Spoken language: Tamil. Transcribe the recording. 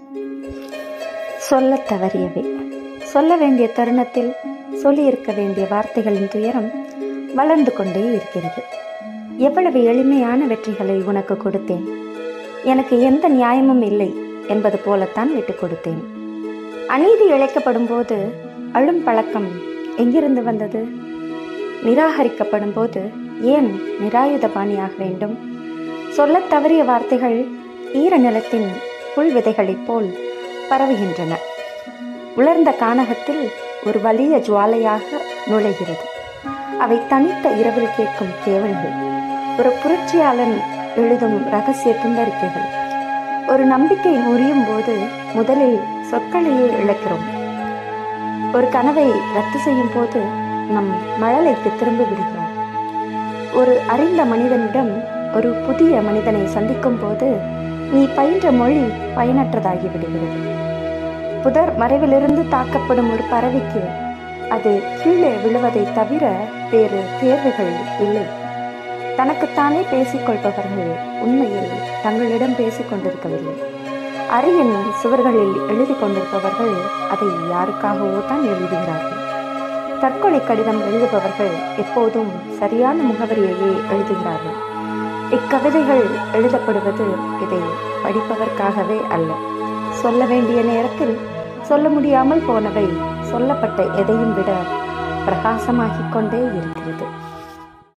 சொல்லத் தவறியவை சொல்ல வேண்டிய தருணத்தில் சொல்லியிருக்க வேண்டிய வார்த்தைகளின் துயரம் வளர்ந்து கொண்டே இருக்கிறது எவ்வளவு எளிமையான வெற்றிகளை உனக்கு கொடுத்தேன் எனக்கு எந்த நியாயமும் இல்லை என்பது போலத்தான் விட்டுக் கொடுத்தேன் அநீதி இழைக்கப்படும் போது அழும் பழக்கம் எங்கிருந்து வந்தது நிராகரிக்கப்படும் போது ஏன் நிராயுதபாணியாக வேண்டும் சொல்லத் தவறிய வார்த்தைகள் ஈர நிலத்தின் புல் விதைகளைப் போல் பரவுகின்றன உலர்ந்த கானகத்தில் ஒரு வலிய ஜுவாலையாக நுழைகிறது அவை தனித்த இரவில் கேட்கும் கேவல்கள் ஒரு புரட்சியாளன் எழுதும் ரகசிய துண்டறிக்கைகள் ஒரு நம்பிக்கை முறியும் போது முதலில் சொற்களையே இழக்கிறோம் ஒரு கனவை ரத்து செய்யும் போது நம் மழலைக்கு திரும்பி விடுகிறோம் ஒரு அறிந்த மனிதனிடம் ஒரு புதிய மனிதனை சந்திக்கும் போது நீ பயின்ற மொழி பயனற்றதாகி விடுகிறது புதர் மறைவிலிருந்து தாக்கப்படும் ஒரு பறவைக்கு அது கீழே விழுவதை தவிர வேறு தேர்வுகள் இல்லை தனக்குத்தானே பேசிக்கொள்பவர்கள் உண்மையில் தங்களிடம் பேசிக் கொண்டிருக்கவில்லை அறையின் சுவர்களில் எழுதி கொண்டிருப்பவர்கள் அதை யாருக்காகவோ தான் எழுதுகிறார்கள் தற்கொலை கடிதம் எழுதுபவர்கள் எப்போதும் சரியான முகவரியையே எழுதுகிறார்கள் இக்கவிதைகள் எழுதப்படுவது இதை படிப்பதற்காகவே அல்ல சொல்ல வேண்டிய நேரத்தில் சொல்ல முடியாமல் போனவை சொல்லப்பட்ட எதையும் விட பிரகாசமாகிக் கொண்டே இருக்கிறது